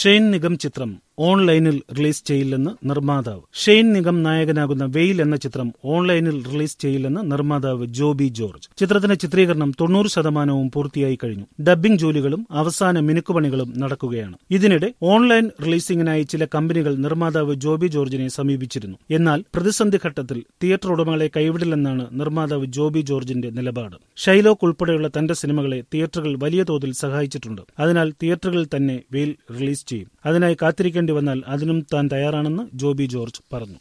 Shane Nigam ചിത്രം ഓൺലൈനിൽ release ചെയ്യില്ലെന്ന് നിർമ്മാതാവ് ഷെയ്ൻ നിഗം നായകനാകുന്ന വെയിൽ എന്ന ചിത്രം ഓൺലൈനിൽ റിലീസ് ചെയ്യില്ലെന്ന് നിർമ്മാതാവ് ജോബി ജോർജ് ചിത്രത്തിന്റെ ചിത്രീകരണം തൊണ്ണൂറ് ശതമാനവും പൂർത്തിയായി കഴിഞ്ഞു ഡബ്ബിംഗ് ജോലികളും അവസാന മിനുക്കുപണികളും നടക്കുകയാണ് ഇതിനിടെ ഓൺലൈൻ റിലീസിംഗിനായി ചില കമ്പനികൾ നിർമ്മാതാവ് ജോബി ജോർജിനെ സമീപിച്ചിരുന്നു എന്നാൽ പ്രതിസന്ധി ഘട്ടത്തിൽ തിയേറ്റർ ഉടമകളെ കൈവിടില്ലെന്നാണ് നിർമ്മാതാവ് ജോബി ജോർജിന്റെ നിലപാട് ഷൈലോക്ക് ഉൾപ്പെടെയുള്ള തന്റെ സിനിമകളെ തിയേറ്ററുകൾ വലിയ തോതിൽ സഹായിച്ചിട്ടുണ്ട് അതിനാൽ തിയേറ്ററുകളിൽ തന്നെ വെയിൽ റിലീസ് ചെയ്യും അതിനായി കാത്തിരിക്കേണ്ടി വന്നാൽ അതിനും താൻ തയ്യാറാണെന്ന് ജോബി ജോർജ് പറഞ്ഞു